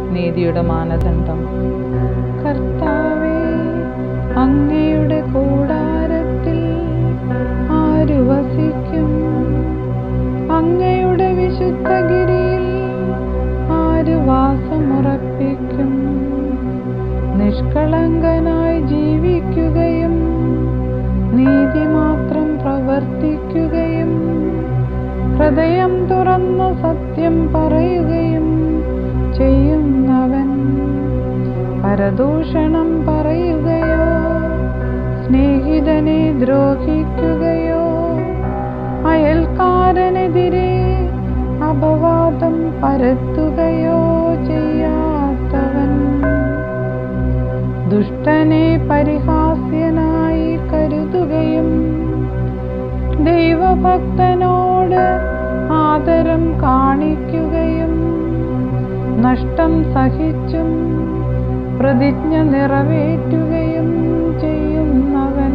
നീതിയുടെ മാനദണ്ഡം കർത്താവേ അങ്ങയുടെ കൂടാരത്തിൽ ആരു വസിക്കും അങ്ങയുടെ വിശുദ്ധഗിരിയിൽ ആര് വാസമുറപ്പിക്കും നിഷ്കളങ്കനായി ജീവിക്കുകയും നീതി മാത്രം പ്രവർത്തിക്കുകയും ഹൃദയം തുറന്ന് സത്യം പറയുകയും ചെയ്യുന്നവൻ പരദൂഷണം പറയുകയോ സ്നേഹിതനെ ദ്രോഹിക്കുകയോ അയൽക്കാരനെതിരെ അപവാദം പരത്തുകയോ ചെയ്യാത്തവൻ ദുഷ്ടനെ പരിഹാസ്യനായി കരുതുകയും ദൈവഭക്തനോട് ആദരം കാണിക്കുകയും നഷ്ടം സഹിച്ചും പ്രതിജ്ഞ നിറവേറ്റുകയും ചെയ്യുന്നവൻ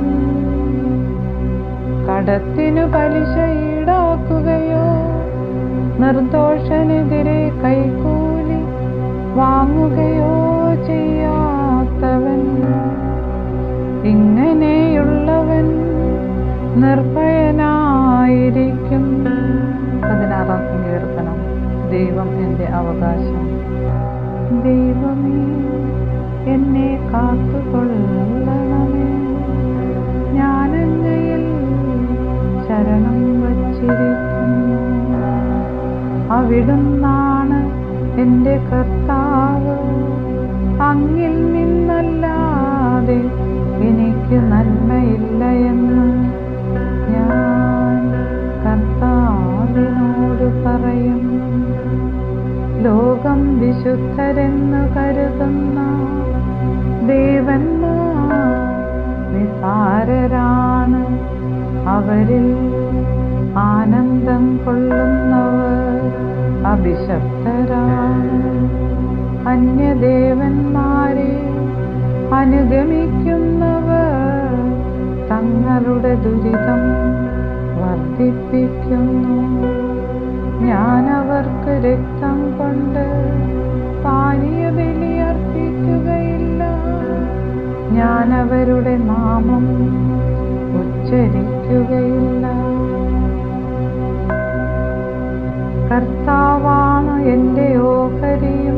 കടത്തിനു പലിശ ഈടാക്കുകയോ നിർദോഷനെതിരെ കൈക്കൂലി വാങ്ങുകയോ ചെയ്യാത്തവൻ ഇങ്ങനെയുള്ളവൻ നിർഭയനായിരിക്കും പതിനാറാം സങ്കീർത്തനം ദൈവം എൻ്റെ അവകാശം ദൈവമേ എന്നെ കാത്തുകൊള്ളണമേ ഞാനങ്ങയിൽ ശരണം വച്ചിരിക്കുന്നു അവിടുന്നാണ് എൻ്റെ കർത്താവ് അങ്ങിൽ നിന്നല്ലാതെ എനിക്ക് നന്മയില്ല എന്ന് ഞാൻ കർത്താവിനോട് പറയുന്നു ലോകം വിശുദ്ധരെന്നു കരുതുന്ന ദേവന്മാർ നിസാരരാണ് അവരിൽ ആനന്ദം കൊള്ളുന്നവർ അഭിശപ്തരാണ് അന്യദേവന്മാരെ അനുഗമിക്കുന്നവർ തങ്ങളുടെ ദുരിതം വർദ്ധിപ്പിക്കുന്നു ഞാൻ അവർക്ക് രക്തം കൊണ്ട് പാനീയ ബലി അർപ്പിക്കുകയില്ല ഞാൻ അവരുടെ നാമം ഉച്ചരിക്കുകയില്ല കർത്താവാണ് എൻ്റെ ഓഹരിയും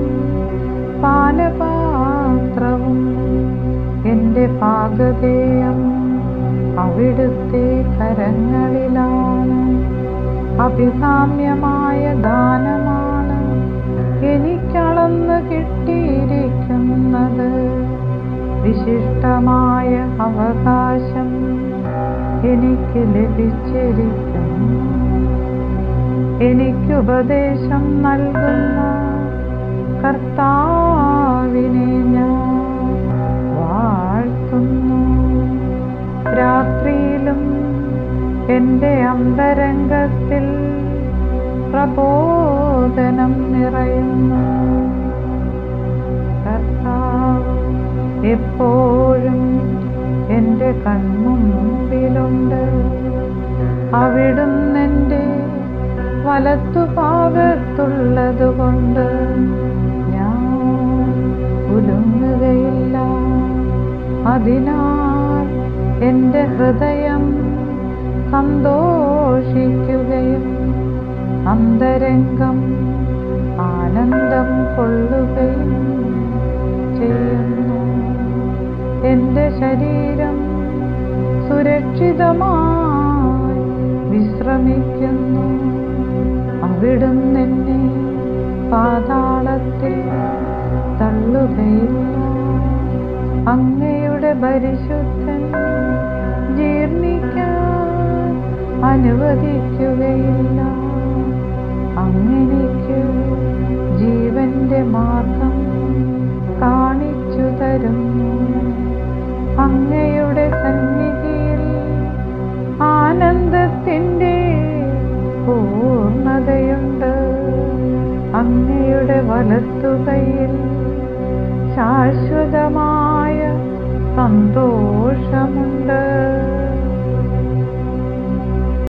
പാനപാത്രവും എൻ്റെ പാകതേയം അവിടുത്തെ കരങ്ങളിലാണ് അഭികാമ്യമായ ദാനമാണ് എനിക്കളന്ന് കിട്ടിയിരിക്കുന്നത് വിശിഷ്ടമായ അവകാശം എനിക്ക് ലഭിച്ചിരിക്കുന്നു എനിക്കുപദേശം നൽകുന്ന കർത്താവിനെ ഞാൻ വാഴ്ത്തുന്നു രാത്രിയിലും എൻ്റെ അന്തരംഗത്തിൽ പ്രബോധനം നിറയുന്നു കർത്താവ് എപ്പോഴും എൻ്റെ കൺമുമ്പിലുണ്ട് അവിടുന്ന് എൻ്റെ വലത്തുഭാഗത്തുള്ളതുകൊണ്ട് ഞാൻ ഉലുങ്ങുകയില്ല അതിനാൽ എൻ്റെ ഹൃദയം സന്തോഷിക്കുകയും അന്തരംഗം ആനന്ദം കൊള്ളുകയും ചെയ്യുന്നു എൻ്റെ ശരീരം സുരക്ഷിതമായി വിശ്രമിക്കുന്നു അവിടുന്ന് എന്നെ പാതാളത്തിൽ തള്ളുകയില്ല അങ്ങയുടെ പരിശുദ്ധൻ ജീർണിക്കാൻ അനുവദിക്കുകയില്ല അങ്ങനെക്ക് ജീവന്റെ മാർഗം കാണിച്ചു തരുന്നു അങ്ങയുടെ സന്നിധിയിൽ ആനന്ദത്തിൻ്റെ പൂർണ്ണതയുണ്ട് അങ്ങയുടെ വലത്തുകയിൽ ശാശ്വതമായ സന്തോഷമുണ്ട്